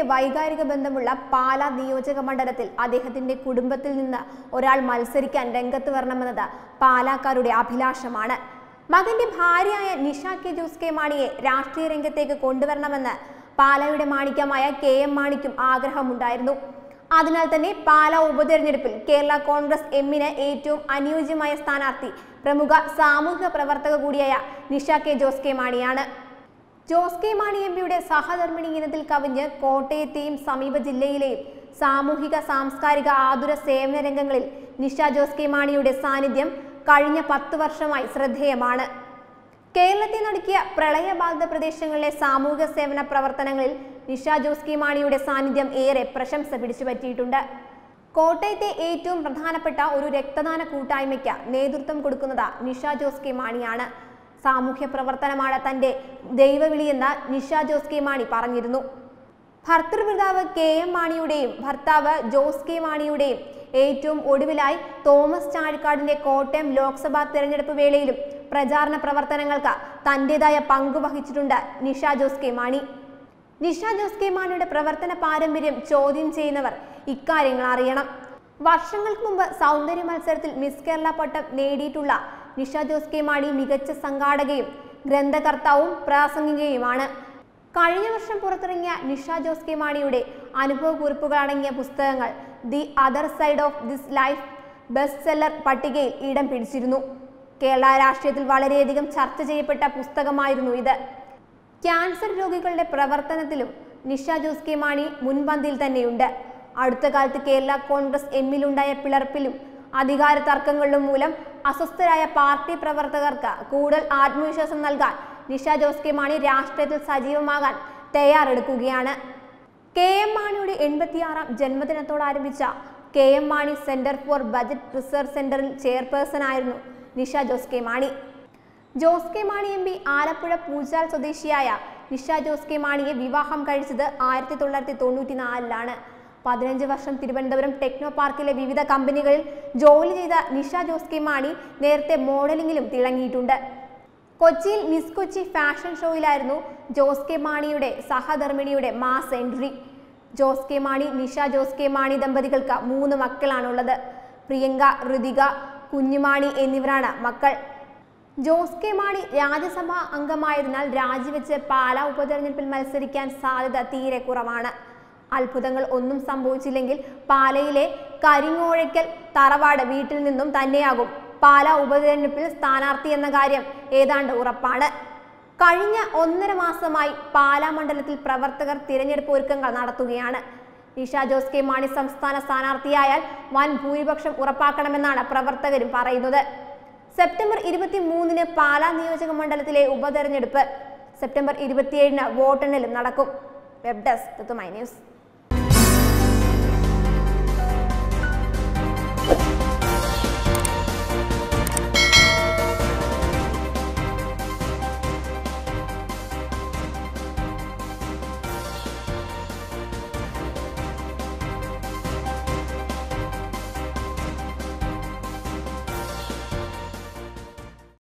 വൈകാരിക ബന്ധമുള്ള പാലാ നിയോജക മണ്ഡലത്തിൽ അദ്ദേഹത്തിന്റെ കുടുംബത്തിൽ നിന്ന് ഒരാൾ മത്സരിക്കാൻ രംഗത്ത് വരണമെന്നത് പാലാക്കാരുടെ അഭിലാഷമാണ് മകന്റെ ഭാര്യയായ നിഷ കെ ജോസ് കെ മാണിയെ രാഷ്ട്രീയ രംഗത്തേക്ക് കൊണ്ടുവരണമെന്ന് പാലായുടെ മാണിക്യമായ കെ എം മാണിക്കും ആഗ്രഹമുണ്ടായിരുന്നു അതിനാൽ തന്നെ പാലാ ഉപതെരഞ്ഞെടുപ്പിൽ കേരള കോൺഗ്രസ് എമ്മിന് ഏറ്റവും അനുയോജ്യമായ സ്ഥാനാർത്ഥി പ്രമുഖ സാമൂഹിക പ്രവർത്തക കൂടിയായ നിഷ കെ ജോസ് കെ മാണിയാണ് ജോസ് കെ മാണി എം പിയുടെ സഹധർമ്മിണി ഇനത്തിൽ കവിഞ്ഞ് കോട്ടയത്തെയും സമീപ ജില്ലയിലെയും സാമൂഹിക സാംസ്കാരിക ആതുര സേവന രംഗങ്ങളിൽ നിഷ ജോസ് കെ മാണിയുടെ സാന്നിധ്യം കഴിഞ്ഞ പത്ത് വർഷമായി ശ്രദ്ധേയമാണ് കേരളത്തെ നടുക്കിയ പ്രളയബാധിത പ്രദേശങ്ങളിലെ സാമൂഹിക സേവന പ്രവർത്തനങ്ങളിൽ നിഷ ജോസ് കെ മാണിയുടെ സാന്നിധ്യം ഏറെ പ്രശംസ പിടിച്ചുപറ്റിയിട്ടുണ്ട് കോട്ടയത്തെ ഏറ്റവും പ്രധാനപ്പെട്ട ഒരു രക്തദാന കൂട്ടായ്മയ്ക്ക് നേതൃത്വം കൊടുക്കുന്നത് നിഷ ജോസ് കെ മാണിയാണ് സാമൂഹ്യ പ്രവർത്തനമാണ് തന്റെ ദൈവവിളിയെന്ന് നിഷ ജോസ് കെ മാണി പറഞ്ഞിരുന്നു ഭർത്തൃപിതാവ് കെ എം മാണിയുടെയും ഭർത്താവ് ജോസ് കെ മാണിയുടെയും ഏറ്റവും ഒടുവിലായി തോമസ് ചാഴിക്കാടിന്റെ കോട്ടയം ലോക്സഭാ തെരഞ്ഞെടുപ്പ് വേളയിലും പ്രചാരണ പ്രവർത്തനങ്ങൾക്ക് തന്റേതായ പങ്ക് വഹിച്ചിട്ടുണ്ട് നിഷ ജോസ് കെ മാണി നിഷ ജോസ് കെ മാണിയുടെ പ്രവർത്തന പാരമ്പര്യം ചോദ്യം ചെയ്യുന്നവർ ഇക്കാര്യങ്ങൾ അറിയണം വർഷങ്ങൾക്ക് മുമ്പ് സൗന്ദര്യ മത്സരത്തിൽ മിസ് കേരള പട്ടം നേടിയിട്ടുള്ള നിഷ ജോസ് കെ മാണി മികച്ച സംഘാടകയും ഗ്രന്ഥകർത്താവും പ്രാസംഗികയുമാണ് കഴിഞ്ഞ വർഷം പുറത്തിറങ്ങിയ നിഷ ജോസ് കെ മാണിയുടെ അനുഭവ കുറിപ്പുകൾ അടങ്ങിയ പുസ്തകങ്ങൾ the other side of this life best seller പട്ടികയിൽ ഇടം പിടിച്ചിരുന്നു കേരള രാഷ്ട്രീയത്തിൽ വളരെയധികം ചർച്ച ചെയ്യപ്പെട്ട പുസ്തകമായിരുന്നു ഇത് ക്യാൻസർ രോഗികളുടെ പ്രവർത്തനത്തിലും നിഷ ജോസ് കെ മാണി മുൻപന്തിയിൽ തന്നെയുണ്ട് അടുത്ത കാലത്ത് കേരള കോൺഗ്രസ് എമ്മിലുണ്ടായ പിളർപ്പിലും അധികാര തർക്കങ്ങളിലും മൂലം അസ്വസ്ഥരായ പാർട്ടി പ്രവർത്തകർക്ക് കൂടുതൽ ആത്മവിശ്വാസം നൽകാൻ നിഷ ജോസ് കെ മാണി രാഷ്ട്രീയത്തിൽ സജീവമാകാൻ തയ്യാറെടുക്കുകയാണ് കെ എം മാണിയുടെ എൺപത്തിയാറാം ജന്മദിനത്തോടനുബന്ധിച്ച K M Mani centre for budget research സെന്ററിൽ ചെയർപേഴ്സൺ ആയിരുന്നു Nisha Jose K Mani Jose K Mani M P Alappuzha Poochal സ്വദേശിയായ നിഷ ജോസ് കെ മാണിയെ വിവാഹം കഴിച്ചത് ആയിരത്തി തൊള്ളായിരത്തി തൊണ്ണൂറ്റി നാലിലാണ് പതിനഞ്ച് വർഷം തിരുവനന്തപുരം ടെക്നോ പാർക്കിലെ വിവിധ കമ്പനികളിൽ ജോലി ചെയ്ത നിഷ ജോസ് കെ മാണി നേരത്തെ മോഡലിംഗിലും തിളങ്ങിയിട്ടുണ്ട് കൊച്ചിയിൽ മിസ് കൊച്ചി ഫാഷൻ ഷോയിലായിരുന്നു ജോസ് കെ മാണിയുടെ സഹധർമ്മിണിയുടെ mass entry Jose K Mani Nisha Jose K Mani ദമ്പതികൾക്ക് മൂന്ന് മക്കളാണുള്ളത് പ്രിയങ്ക ഋതിക കുഞ്ഞുമാണി എന്നിവരാണ് മക്കൾ ജോസ് കെ മാണി രാജ്യസഭാ അംഗമായതിനാൽ രാജിവെച്ച് പാലാ ഉപതെരഞ്ഞെടുപ്പിൽ മത്സരിക്കാൻ സാധ്യത തീരെ കുറവാണ് അത്ഭുതങ്ങൾ ഒന്നും സംഭവിച്ചില്ലെങ്കിൽ പാലയിലെ കരിങ്ങോഴയ്ക്കൽ തറവാട് വീട്ടിൽ നിന്നും തന്നെയാകും പാലാ ഉപതെരഞ്ഞെടുപ്പിൽ സ്ഥാനാർത്ഥി എന്ന കാര്യം ഏതാണ്ട് ഉറപ്പാണ് കഴിഞ്ഞ ഒന്നര മാസമായി പാലാ മണ്ഡലത്തിൽ പ്രവർത്തകർ തിരഞ്ഞെടുപ്പ് ഒരുക്കങ്ങൾ നടത്തുകയാണ് നിഷ ജോസ് കെ മാണി സംസ്ഥാന സ്ഥാനാർത്ഥിയായാൽ വൻ ഭൂരിപക്ഷം ഉറപ്പാക്കണമെന്നാണ് പ്രവർത്തകരും പറയുന്നത് സെപ്റ്റംബർ ഇരുപത്തി മൂന്നിന് പാലാ നിയോജക മണ്ഡലത്തിലെ ഉപതെരഞ്ഞെടുപ്പ് സെപ്റ്റംബർ ഇരുപത്തിയേഴിന് വോട്ടെണ്ണലും നടക്കും വെബ് ഡെസ്ക് ന്യൂസ്